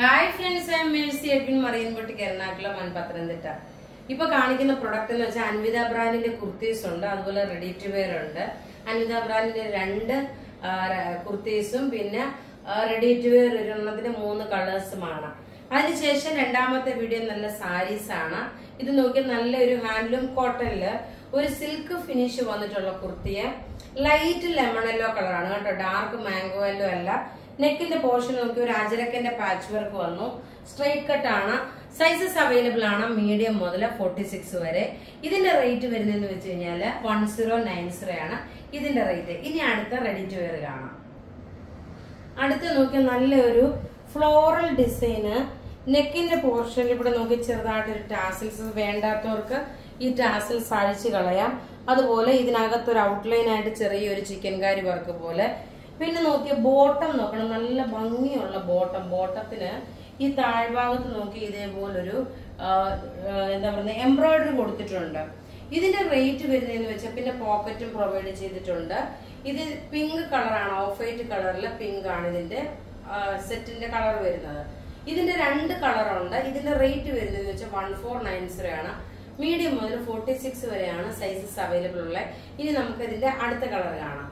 hi friends I am Mercy Edwin മറിയൻപൊട്ടിക്ക് Ernakulam and Pathanamthitta ഇപ്പൊ കാണിക്കുന്ന പ്രൊഡക്റ്റ് എന്ന് വെച്ചാൽ അൻവിത ബ്രാൻഡിന്റെ കുർത്തീസ് ഉണ്ട് അതുപോലെ റെഡി ടു വെയർ ഉണ്ട് അൻവിത ബ്രാൻഡിന്റെ രണ്ട് ആ, ര- കുർത്തീസും പിന്നെ റെഡി ടു വെയർ ഒരെണ്ണത്തിന് മൂന്ന് കളേഴ്സുമാണ് അതിനുശേഷം രണ്ടാമത്തെ വീഡിയോ നല്ല സാരീസ് ആണ് ഇത് നോക്കി നല്ലൊരു ഹാൻഡ്ലൂം കോട്ടണില് ഒരു സിൽക്ക് ഫിനിഷ് വന്നിട്ടുള്ള കുർത്തിയെ ലൈറ്റ് ലെമൺ യെല്ലോ കളറാണ് കേട്ടോ ഡാർക്ക് മാംഗോ യെല്ലോ അല്ല നെക്കിന്റെ പോർഷൻ നോക്കി ഒരു അജരക്കന്റെ പാച്ച് വർക്ക് വന്നു സ്ട്രൈറ്റ് കട്ട് ആണ് സൈസസ് അവൈലബിൾ ആണ് മീഡിയം മുതൽ ഫോർട്ടി സിക്സ് വരെ ഇതിന്റെ റേറ്റ് വരുന്നതെന്ന് വെച്ച് കഴിഞ്ഞാൽ വൺ സീറോ നയൻ സീറോ ആണ് ഇതിന്റെ റേറ്റ് ഇനി അടുത്ത റെഡി ടു വെയർ കാണാം അടുത്ത് നോക്കി നല്ലൊരു ഫ്ലോറൽ ഡിസൈന് നെക്കിന്റെ പോർഷനിൽ ഇവിടെ നോക്കി ചെറുതായിട്ടൊരു ടാസിൽസ് വേണ്ടാത്തവർക്ക് ഈ ടാസിൽസ് അഴിച്ചു കളയാം അതുപോലെ ഇതിനകത്തൊരു ഔട്ട്ലൈൻ ആയിട്ട് ചെറിയൊരു ചിക്കൻ കാരി വർക്ക് പോലെ പിന്നെ നോക്കിയ ബോട്ടം നോക്കണം നല്ല ഭംഗിയുള്ള ബോട്ടം ബോട്ടത്തിന് ഈ താഴ്ഭാഗത്ത് നോക്കി ഇതേപോലൊരു ആ, ആ, എന്താ പറയുക എംബ്രോയിഡറി കൊടുത്തിട്ടുണ്ട് ഇതിന്റെ റേറ്റ് വരുന്നതെന്ന് വെച്ചാൽ പിന്നെ പോക്കറ്റും പ്രൊവൈഡ് ചെയ്തിട്ടുണ്ട് ഇത് പിങ്ക് കളറാണ് ഓഫ് വൈറ്റ് കളറിലെ പിങ്ക് ആണ് ഇതിന്റെ സെറ്റിന്റെ കളർ വരുന്നത് ഇതിന്റെ രണ്ട് കളറുണ്ട് ഇതിന്റെ റേറ്റ് വരുന്നത് വെച്ചാൽ വൺ ഫോർ നയൻ സീറോ ആണ് മീഡിയം മുതൽ ഫോർട്ടി സിക്സ് വരെയാണ് സൈസസ് അവൈലബിൾ ഉള്ളത് ഇനി നമുക്ക് ഇതിന്റെ അടുത്ത കളർ കാണാം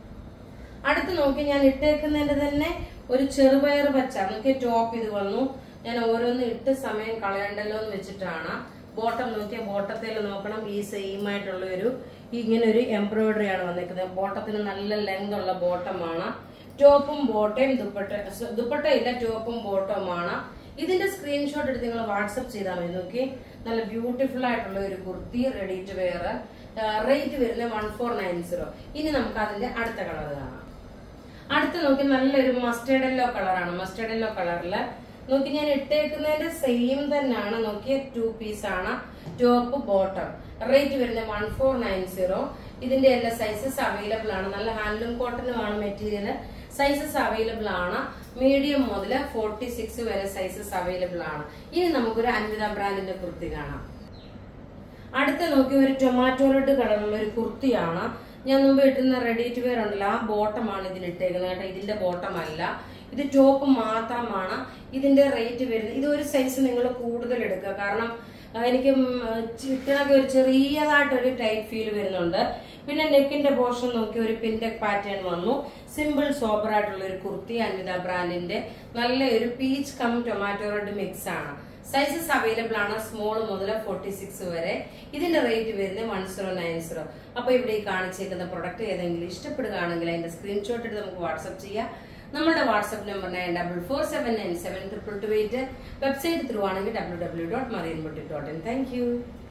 അടുത്ത് നോക്കി ഞാൻ ഇട്ടേക്കുന്നതിന്റെ തന്നെ ഒരു ചെറുപയർ പച്ച നോക്കി ടോപ്പ് ഇത് വന്നു ഞാൻ ഓരോന്ന് ഇട്ട് സമയം കളയണ്ടല്ലോ എന്ന് വെച്ചിട്ടാണ് ബോട്ടം നോക്കിയ ബോട്ടത്തിൽ നോക്കണം ഈ സെയിം ആയിട്ടുള്ള ഒരു ഇങ്ങനെ ഒരു എംബ്രോയിഡറി ആണ് വന്നിരിക്കുന്നത് ബോട്ടത്തിന് നല്ല ലെങ്ത് ഉള്ള ബോട്ടമാണ് ടോപ്പും ബോട്ടയും ദുപ്പട്ട സ- ദുപ്പട്ടയില്ല ടോപ്പും ബോട്ടവുമാണ് ഇതിന്റെ സ്ക്രീൻഷോട്ട് എടുത്ത് നിങ്ങൾ വാട്സപ്പ് ചെയ്താൽ മതി നോക്കി നല്ല ബ്യൂട്ടിഫുൾ ആയിട്ടുള്ള ഒരു kurti ready to wear rate വരുന്നത് വൺ ഫോർ നയൻ സീറോ ഇനി നമുക്ക് അതിന്റെ അടുത്ത കളർ കാണാം അടുത്ത് നോക്കി നല്ലൊരു മസ്റ്റേർഡ് യെല്ലോ കളറാണ് മസ്റ്റേർഡ് യെല്ലോ കളറില് നോക്കി ഞാൻ ഇട്ടേക്കുന്നതിന്റെ സെയിം തന്നെയാണ് നോക്കിയ ടു പീസ് ആണ് ടോപ്പ് ബോട്ടം റേറ്റ് വരുന്നത് വൺ ഫോർ നയൻ സീറോ ഇതിന്റെ എല്ലാ സൈസസ് അവൈലബിൾ ആണ് നല്ല ഹാൻഡ്ലൂം കോട്ടനുമാണ് മെറ്റീരിയൽ സൈസസ് അവൈലബിൾ ആണ് മീഡിയം മുതൽ ഫോർട്ടി സിക്സ് വരെ സൈസസ് അവൈലബിൾ ആണ് ഇനി നമുക്കൊരു അൻവിത ബ്രാൻഡിന്റെ കുർത്തി കാണാം അടുത്ത നോക്കി ഒരു ടൊമാറ്റോ റെഡ് കളറുള്ള ഒരു കുർത്തിയാണ് ഞാൻ മുമ്പ് ഇട്ടുന്ന റെഡി ടു വെയർ ഉണ്ടല്ലോ ആ ബോട്ടമാണ് ഇതിന് ഇട്ടേക്കുന്നത് കേട്ടോ ഇതിന്റെ ബോട്ടം അല്ല ഇത് ടോപ്പ് മാത്രമാണ് ഇതിന്റെ റേറ്റ് വരുന്നത് ഇത് ഒരു സൈസ് നിങ്ങൾ കൂടുതൽ എടുക്കുക കാരണം ആ, എനിക്ക് ചിക്കനൊക്കെ ഒരു ചെറിയതായിട്ടൊരു ടൈറ്റ് ഫീൽ വരുന്നുണ്ട് പിന്നെ നെക്കിന്റെ പോർഷൻ നോക്കി ഒരു പിൻടെക് പാറ്റേൺ വന്നു സിമ്പിൾ സോബർ ആയിട്ടുള്ള ഒരു കുർത്തി അൻവിത ബ്രാൻഡിന്റെ നല്ല ഒരു peach cum tomato red mix ആണ് സൈസസ് അവൈലബിൾ ആണ് സ്മോൾ മുതൽ ഫോർട്ടി സിക്സ് വരെ ഇതിന്റെ റേറ്റ് വരുന്നത് വൺ സീറോ നയൻ സീറോ അപ്പൊ ഇവിടെ ഈ കാണിച്ചേക്കുന്ന പ്രൊഡക്റ്റ് ഏതെങ്കിലും ഇഷ്ടപ്പെടുകയാണെങ്കിൽ അതിന്റെ സ്ക്രീൻഷോട്ട് എടുത്ത് നമുക്ക് വാട്സ്ആപ്പ് ചെയ്യാം നമ്മുടെ WhatsApp number nine double four seven nine seven triple two eight website through ആണെങ്കിൽ W W dot Mariyanpotti dot in thank U